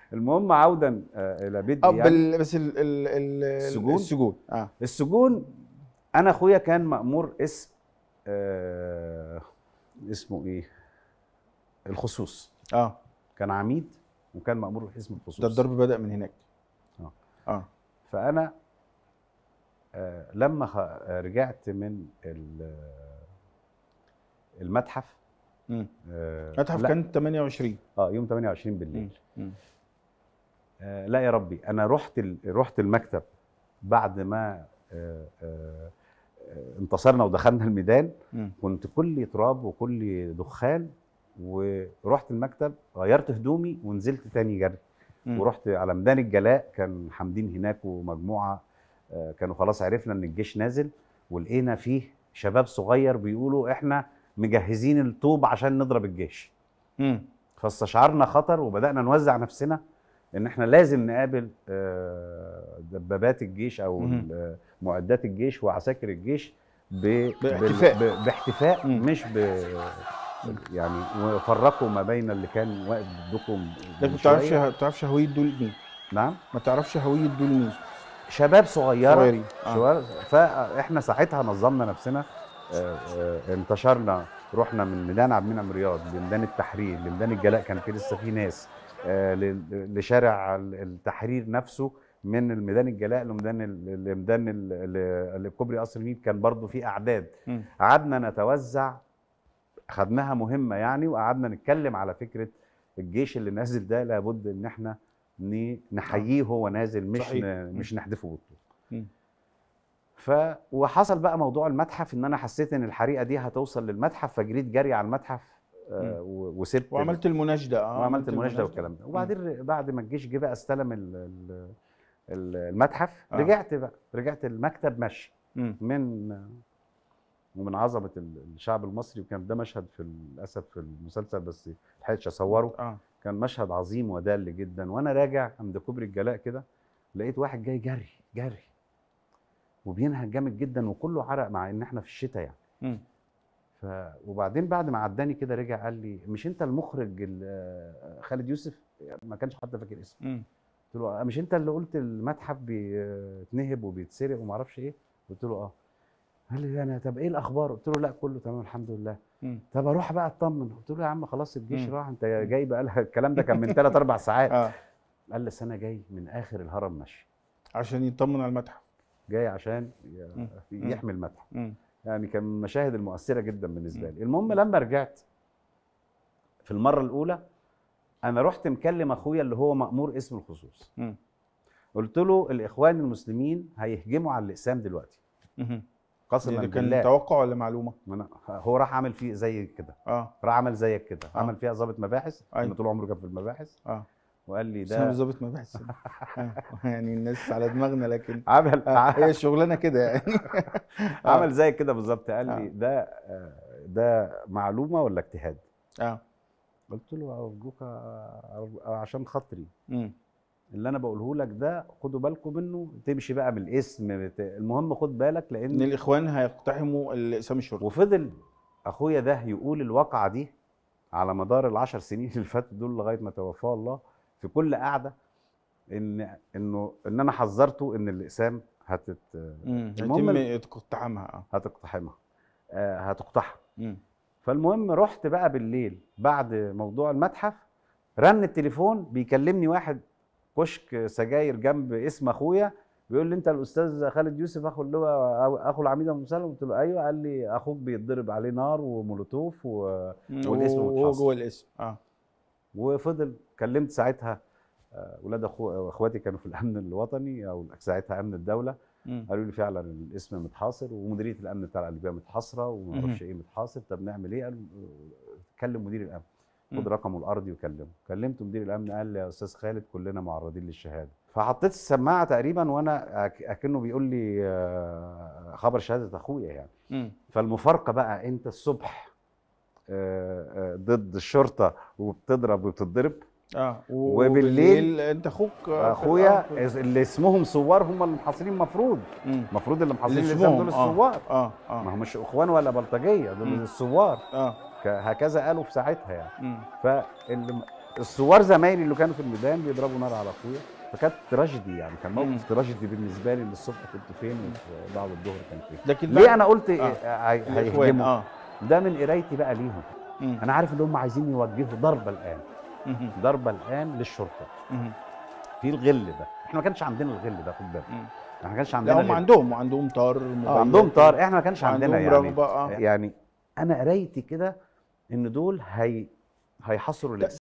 المهم عودا آه، الى بدء اه يعني بال- بس ال ال ال السجون؟ السجون اه السجون انا اخويا كان مامور اسم آه اسمه ايه الخصوص اه كان عميد وكان مامور اسم الخصوص ده الضرب بدأ من هناك آه. اه فانا آه لما خ- آه، رجعت من ال- المتحف مم. آه متحف لا، كان 28 اه يوم 28 بالليل مم. مم. آه لا يا ربي انا رحت ال... رحت المكتب بعد ما آه آه آه، انتصرنا ودخلنا الميدان مم. كنت كلي تراب وكلي دخان ورحت المكتب غيرت هدومي ونزلت تاني جري مم. ورحت على ميدان الجلاء كان حامدين هناك ومجموعه آه، كانوا خلاص عرفنا ان الجيش نازل ولقينا فيه شباب صغير بيقولوا احنا مجهزين الطوب عشان نضرب الجيش مم. فاستشعرنا خطر وبدانا نوزع نفسنا ان احنا لازم نقابل آه، دبابات الجيش او مهم. ال- معدات الجيش وعساكر الجيش ب- باحتفاء. بال- ب- باحتفاء مم. مش ب يعني وفرقوا ما بين اللي كان واقف ضدكم لكن من ما تعرفش شوية. ما تعرفش هويه دول مين نعم ما تعرفش هويه دول مين شباب صغيره صغيرين آه. شوار- فاحنا ساعتها نظمنا نفسنا آه، آه، انتشرنا رحنا من ميدان عبد المنعم رياض لميدان التحرير لميدان الجلاء كان في لسه في ناس آه، ل- لشارع ال- التحرير نفسه من الميدان الجلاء لميدان ال- لميدان ال- ال- الكوبري قصر النيل كان برضو في اعداد مم. قعدنا نتوزع خدناها مهمه يعني وقعدنا نتكلم على فكره الجيش اللي نازل ده لابد ان احنا ن- نحييه وهو نازل مش صحيح. ن- مش نحدفه بالطول مم. ف وحصل بقى موضوع المتحف ان انا حسيت ان الحريقه دي هتوصل للمتحف فجريت جري على المتحف آه و- وسبت وعملت المناشده اه وعملت عملت المناشده والكلام ده وبعدين ر- بعد ما الجيش جه بقى استلم ال- ال- ال- المتحف آه. رجعت بقى رجعت المكتب مشي مم. من ومن عظمه ال- الشعب المصري وكان ده مشهد في للاسف في المسلسل بس لحقتش اصوره اه كان مشهد عظيم ودال جدا وانا راجع عند كوبري الجلاء كده لقيت واحد جاي جري جري وبينهج جامد جدا وكله عرق مع ان احنا في الشتاء يعني مم. ف وبعدين بعد ما عداني كده رجع قال لي مش انت المخرج ال- خالد يوسف ما كانش حد فاكر اسمه مم. قلت له آه، مش انت اللي قلت المتحف بيتنهب وبيتسرق وما اعرفش ايه قلت له اه قال لي انا طب ايه الاخبار قلت له لا كله تمام الحمد لله مم. طب اروح بقى اطمن قلت له يا عم خلاص الجيش مم. راح انت جاي بقى لها الكلام ده كان من ثلاث اربع ساعات اه قال لي أصل انا جاي من اخر الهرم مشي عشان يطمن على المتحف جاي عشان ي- مم. يحمي المتحف مم. يعني كان من المشاهد المؤثره جدا بالنسبه لي المهم لما رجعت في المره الاولى انا رحت مكلم اخويا اللي هو مامور اسم الخصوص مم. قلت له الاخوان المسلمين هيهجموا على الاقسام دلوقتي مهم. قسما ده كان بالله توقع ولا معلومه؟ ما أنا- هو راح عمل فيه زي كده اه راح عمل زيك كده آه. عمل فيها ضابط مباحث أيوة. انه طول عمره كان في المباحث اه وقال لي بس انا مش ده ظابط مباحث آه. يعني الناس على دماغنا لكن عمل آه. هي الشغلانه كده يعني آه. عمل زي كده بالظبط قال آه. لي ده آه، ده معلومه ولا اجتهاد اه قلت له ارجوك أرجو- عشان خاطري مم. اللي انا بقوله لك ده خدوا بالكم منه تمشي بقى بالاسم بت... المهم خد بالك ان لان الاخوان هيقتحموا الاقسام الشرطه وفضل اخويا ده يقول الواقعه دي على مدار العشر سنين اللي فاتوا دول لغايه ما توفاه الله في كل قعده ان انه ان انا حذرته ان الاقسام هتت مم. المهم يتم اقتحامها اه هتقتحمها آه، هتقتحم مم. فالمهم رحت بقى بالليل بعد موضوع المتحف رن التليفون بيكلمني واحد كشك سجاير جنب اسم اخويا بيقول لي انت الاستاذ خالد يوسف اخو اللي هو اخو العميد ابو مسلم قلت له ايوه قال لي اخوك بيتضرب عليه نار ومولوتوف و... مم. والاسم وهو متحصل. جوه الاسم اه وفضل كلمت ساعتها آه، ولاد اخو اخواتي كانوا في الامن الوطني او ساعتها امن الدوله مم. قالوا لي فعلا الاسم متحاصر ومديريه الامن بتاع القلبيه متحاصره وما اعرفش ايه متحاصر طب نعمل ايه؟ قالوا آه، كلم مدير الامن خد مم. رقمه الارضي وكلمه كلمت مدير الامن قال لي يا استاذ خالد كلنا معرضين للشهاده فحطيت السماعه تقريبا وانا أك- اكنه بيقول لي آه، خبر شهاده اخويا يعني مم. فالمفارقه بقى انت الصبح آه، آه، ضد الشرطه وبتضرب وبتضرب اه وبالليل وبالليل انت اخوك آه، في اخويا الأرض. اللي اسمهم ثوار هم اللي محاصرين المفروض مم. المفروض اللي محاصرين اللي الإسلام اسمهم دول آه. الثوار اه ما اه هم مش اخوان ولا بلطجيه دول مم. الثوار اه ك- هكذا قالوا في ساعتها يعني مم. فاللي الثوار زمايلي اللي كانوا في الميدان بيضربوا نار على اخويا فكانت تراجيدي يعني كان مم. موقف تراجيدي بالنسبه لي ان الصبح كنت فين وفي بعد الظهر كان فين لكن ليه بعد- انا قلت آه. إيه هي- الاخوان هيهجموا اه ده من قرايتي بقى ليهم مم. انا عارف ان هم عايزين يوجهوا ضربه الان مم. ضربه الان للشرطه مم. في الغل ده احنا ما كانش عندنا الغل ده خد بالك مم. احنا ما كانش لا عندنا هم غل. عندهم وعندهم طار آه موبايلات عندهم طار احنا ما كانش عندنا وعندهم يعني رغبه اه يعني انا قرايتي كده ان دول هي هيحصروا